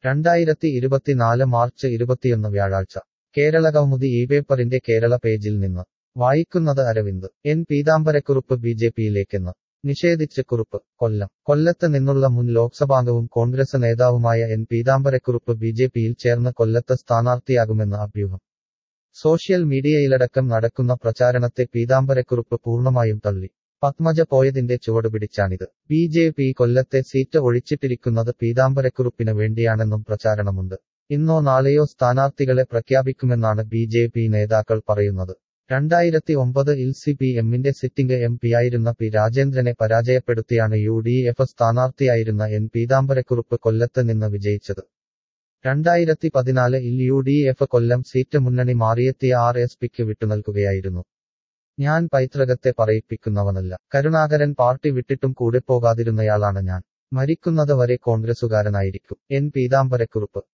രണ്ടായിരത്തി ഇരുപത്തിനാല് മാർച്ച് ഇരുപത്തിയൊന്ന് വ്യാഴാഴ്ച കേരള കൗമുദി ഈ പേപ്പറിന്റെ കേരള പേജിൽ നിന്ന് വായിക്കുന്നത് Aravind N Peethambara Kurup B J പിയിലേക്കെന്ന് നിഷേധിച്ച് കുറുപ്പ് കൊല്ലം കൊല്ലത്ത് നിന്നുള്ള മുൻ ലോക്സഭാംഗവും കോൺഗ്രസ് നേതാവുമായ എൻ പീതാംബരക്കുറുപ്പ് ബി ജെ പിയിൽ ചേർന്ന് കൊല്ലത്ത് സ്ഥാനാർത്ഥിയാകുമെന്ന് അഭ്യൂഹം സോഷ്യൽ മീഡിയയിലടക്കം നടക്കുന്ന പ്രചാരണത്തെ പീതാംബരക്കുറുപ്പ് പൂർണ്ണമായും തള്ളി പത്മജ പോയതിന്റെ ചുവടുപിടിച്ചാണിത് ബി ജെ പി കൊല്ലത്തെ സീറ്റ് ഒഴിച്ചിട്ടിരിക്കുന്നത് പീതാംബരക്കുറുപ്പിന് വേണ്ടിയാണെന്നും പ്രചാരണമുണ്ട് ഇന്നോ നാളെയോ സ്ഥാനാർത്ഥികളെ പ്രഖ്യാപിക്കുമെന്നാണ് ബി ജെ പി നേതാക്കൾ പറയുന്നത് രണ്ടായിരത്തി ഒമ്പത് ഇൽ സി പി എമ്മിന്റെ സിറ്റിംഗ് എം പിയായിരുന്ന പി രാജേന്ദ്രനെ പരാജയപ്പെടുത്തിയാണ് യു ഡി എഫ് സ്ഥാനാർത്ഥിയായിരുന്ന എൻ പീതാംബരക്കുറുപ്പ് കൊല്ലത്ത് നിന്ന് വിജയിച്ചത് രണ്ടായിരത്തി പതിനാല് ഇൽ U D F Kollam seat മുന്നണി മാറിയെത്തിയ ആർ എസ് പിക്ക് വിട്ടുനൽകുകയായിരുന്നു ഞാൻ പൈതൃകത്തെ പറയിപ്പിക്കുന്നവനല്ല കരുണാകരൻ പാർട്ടി വിട്ടിട്ടും കൂടെ പോകാതിരുന്നയാളാണ് ഞാൻ മരിക്കുന്നത് വരെ കോൺഗ്രസുകാരനായിരിക്കും എൻ പീതാംബരക്കുറുപ്പ്